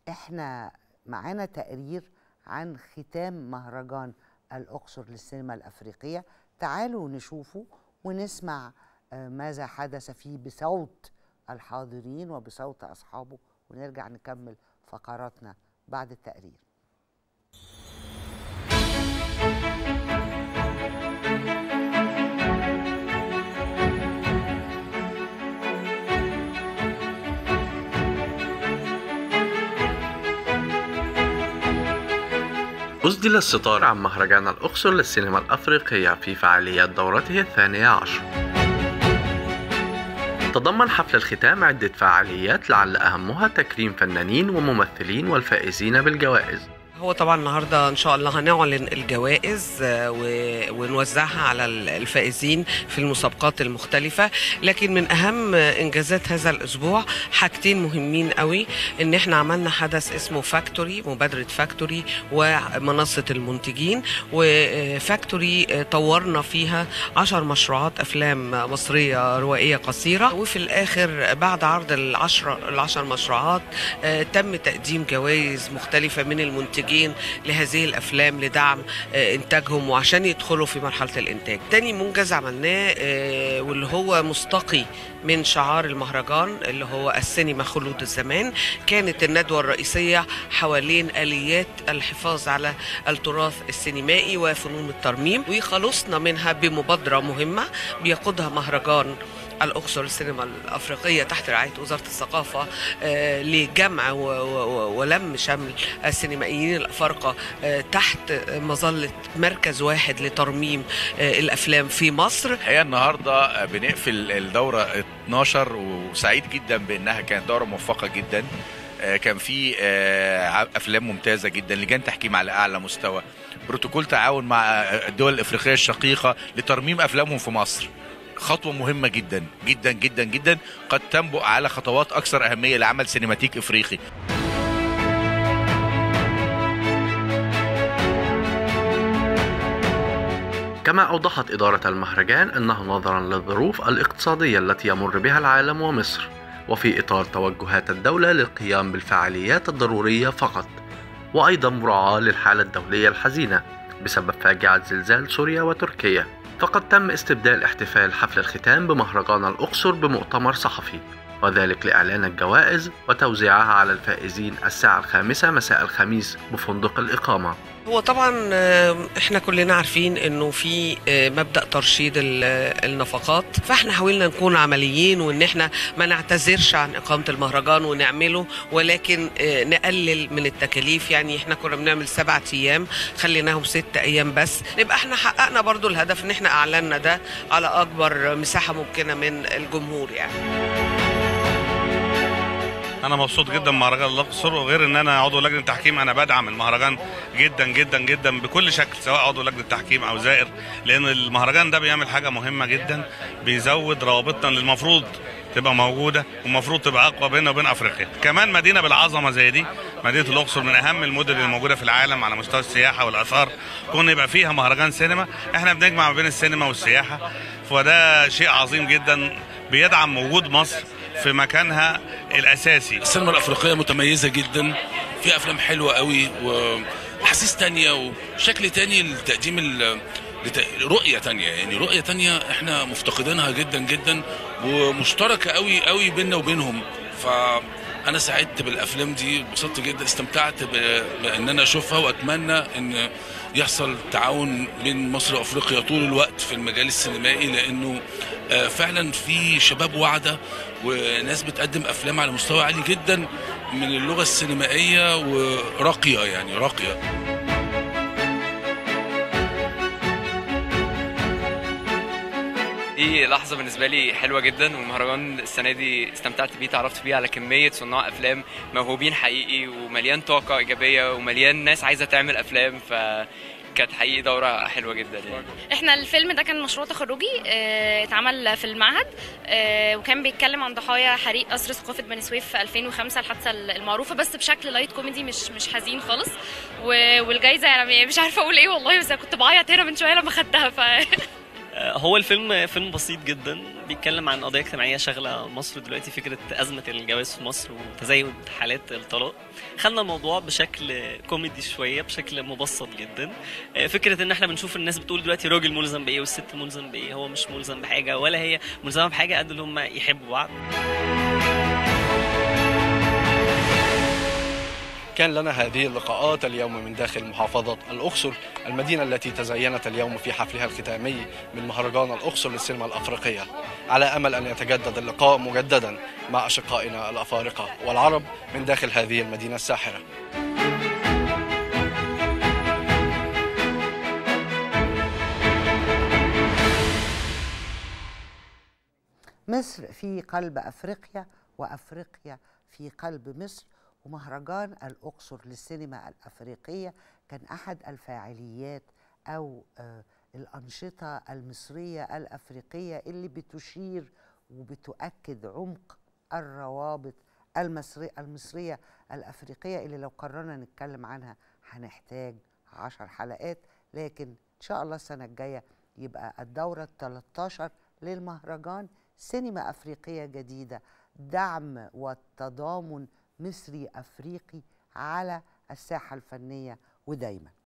احنا معانا تقرير عن ختام مهرجان الأقصر للسينما الأفريقية تعالوا نشوفه ونسمع آه، ماذا حدث فيه بصوت الحاضرين وبصوت أصحابه ونرجع نكمل فقراتنا بعد التقرير أسدل الستار عن مهرجان الأقصر للسينما الأفريقية في فعاليات دورته الثانية عشر تضمن حفل الختام عدة فعاليات لعل أهمها تكريم فنانين وممثلين والفائزين بالجوائز هو طبعا النهارده ان شاء الله هنعلن الجوائز آه، و- ونوزعها على ال- الفائزين في المسابقات المختلفه لكن من اهم انجازات هذا الاسبوع حاجتين مهمين قوي ان احنا عملنا حدث اسمه فاكتوري مبادره فاكتوري ومنصه المنتجين وفاكتوري آه، طورنا فيها عشر مشروعات افلام مصريه روائيه قصيره وفي الاخر بعد عرض العشر العشر مشروعات آه، تم تقديم جوائز مختلفة من المنتجين لهذه الأفلام لدعم آه، إنتاجهم وعشان يدخلوا في مرحلة الإنتاج تاني منجز عملناه آه، واللي هو مستقي من شعار المهرجان اللي هو السينما خلود الزمان كانت الندوة الرئيسية حوالين آليات الحفاظ على التراث السينمائي وفنون الترميم وخلصنا منها بمبادرة مهمة بيقودها مهرجان الأقصر السينما الأفريقية تحت رعاية وزارة الثقافة آه، لجمع و- و- ولم شمل السينمائيين الأفارقة آه، تحت مظلة مركز واحد لترميم آه، الأفلام في مصر الحقيقه النهارده بنقفل الدوره 12 وسعيد جدا بانها كانت دوره موفقه جدا آه، كان في آه، افلام ممتازه جدا لجان تحكيم على اعلى مستوى بروتوكول تعاون مع الدول الافريقيه الشقيقه لترميم افلامهم في مصر خطوة مهمة جدا جدا جدا جدا قد تنبؤ على خطوات أكثر أهمية لعمل سينماتيك إفريقي كما أوضحت إدارة المهرجان أنه نظرا للظروف الاقتصادية التي يمر بها العالم ومصر وفي إطار توجهات الدولة للقيام بالفعاليات الضرورية فقط وأيضا مراعاة للحالة الدولية الحزينة بسبب فاجعة زلزال سوريا وتركيا فقد تم استبدال احتفال حفل الختام بمهرجان الأقصر بمؤتمر صحفي وذلك لإعلان الجوائز وتوزيعها على الفائزين الساعة الخامسة مساء الخميس بفندق الإقامة هو طبعا آه، احنا كلنا عارفين انه في آه، مبدا ترشيد ال- آه، النفقات فاحنا حاولنا نكون عمليين وان احنا ما نعتذرش عن اقامه المهرجان ونعمله ولكن آه، نقلل من التكاليف يعني احنا كنا بنعمل سبعة ايام خليناهم ست ايام بس نبقى احنا حققنا برضو الهدف ان احنا اعلنا ده على اكبر مساحه ممكنه من الجمهور يعني انا مبسوط جدا بمهرجان الاقصر وغير ان انا عضو لجنه تحكيم انا بدعم المهرجان جدا جدا جدا بكل شكل سواء عضو لجنه تحكيم او زائر لان المهرجان ده بيعمل حاجه مهمه جدا بيزود روابطنا اللي المفروض تبقى موجوده والمفروض تبقى اقوى بيننا وبين افريقيا كمان مدينه بالعظمه زي دي مدينه الاقصر من اهم المدن اللي موجوده في العالم على مستوى السياحه والاثار كون يبقى فيها مهرجان سينما احنا بنجمع ما بين السينما والسياحه فده شيء عظيم جدا بيدعم وجود مصر في مكانها الاساسي السينما الافريقيه متميزه جدا في افلام حلوه قوي واحاسيس تانية وشكل تاني لتقديم ال- لت- رؤيه تانية يعني رؤيه تانية احنا مفتقدينها جدا جدا ومشتركه قوي قوي بيننا وبينهم فانا سعدت بالافلام دي انبسطت جدا استمتعت ب- بان انا اشوفها واتمنى ان يحصل تعاون بين مصر وافريقيا طول الوقت في المجال السينمائي لانه آه، فعلا في شباب واعده وناس بتقدم افلام على مستوى عالي جدا من اللغه السينمائيه وراقيه يعني راقيه دي لحظة بالنسبة لي حلوة جدا والمهرجان السنة دي استمتعت بيه تعرفت بيه على كمية صناع أفلام موهوبين حقيقي ومليان طاقة إيجابية ومليان ناس عايزة تعمل أفلام فكانت حقيقي دورة حلوة جدا يعني. احنا الفيلم ده كان مشروع تخرجي اه، اتعمل في المعهد اه، وكان بيتكلم عن ضحايا حريق قصر ثقافة بني سويف في 2005 الحادثة المعروفة بس بشكل لايت كوميدي مش مش حزين خالص و- والجايزة يعني مش عارفة اقول ايه والله بس أنا كنت بعيط هنا من شوية لما خدتها ف آه، هو الفيلم فيلم بسيط جدا بيتكلم عن قضيه اجتماعيه شاغله مصر دلوقتي فكره ازمه الجواز في مصر وتزايد حالات الطلاق خدنا الموضوع بشكل كوميدي شويه بشكل مبسط جدا آه، فكره ان احنا بنشوف الناس بتقول دلوقتي راجل ملزم بايه والست ملزم بايه هو مش ملزم بحاجه ولا هي ملزمه بحاجه قد اللي هم يحبوا بعض كان لنا هذه اللقاءات اليوم من داخل محافظة الأقصر المدينة التي تزينت اليوم في حفلها الختامي من مهرجان الأقصر للسينما الأفريقية على أمل أن يتجدد اللقاء مجددا مع أشقائنا الأفارقة والعرب من داخل هذه المدينة الساحرة مصر في قلب افريقيا وافريقيا في قلب مصر ومهرجان الاقصر للسينما الافريقيه كان احد الفاعليات او آه، الانشطه المصريه الافريقيه اللي بتشير وبتؤكد عمق الروابط المصري المصريه الافريقيه اللي لو قررنا نتكلم عنها هنحتاج عشر حلقات لكن ان شاء الله السنه الجايه يبقى الدوره ال 13 للمهرجان سينما افريقيه جديده دعم والتضامن مصري افريقي على الساحه الفنيه ودايما